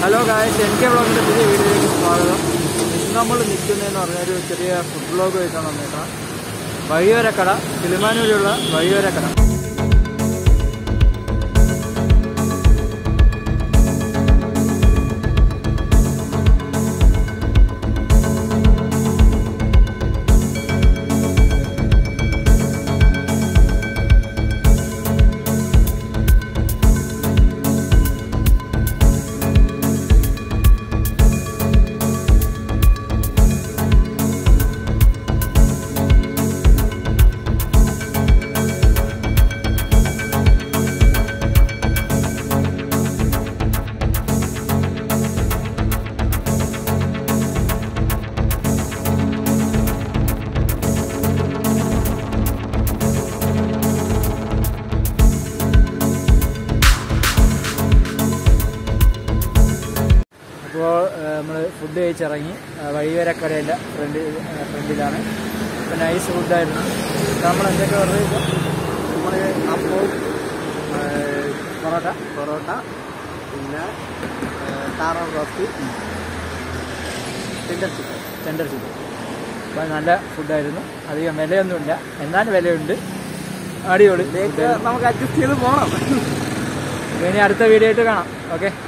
hello guys N K ബ്ലോഗിൻ്റെ പുതിയ വീഡിയോയിലേക്ക് സ്വാഗതം ഇന്ന് നമ്മൾ നിൽക്കുന്നതെന്ന് പറഞ്ഞൊരു ചെറിയ ഫുഡ് ബ്ലോഗ് വെച്ചാണ് വന്നേക്കണം വഴിയോരക്കട കിളിമാനൂരിലുള്ള വഴിയോരക്കട അപ്പോൾ നമ്മൾ ഫുഡ് കഴിച്ചിറങ്ങി ആ, വഴിയോരക്കടയുടെ ഫ്രണ്ട് ഫ്രണ്ടിലാണ് അപ്പോൾ നൈസ് ഫുഡായിരുന്നു നമ്മൾ എന്തൊക്കെ ഓർഡർ ചെയ്തു നമ്മൾ അപ്പവും പൊറോട്ട പൊറോട്ട പിന്നെ താറാവ് roast tender chicken tender chicken അപ്പോൾ നല്ല ഫുഡായിരുന്നു അധികം വിലയൊന്നുമില്ല എന്നാലും വിലയുണ്ട് അടിപൊളി ഇതിലേക്ക് നമുക്ക് അഡ്ജസ്റ്റ് ചെയ്ത് പോകണം അപ്പോൾ ഇനി അടുത്ത വീഡിയോ ആയിട്ട് കാണാം ഓക്കെ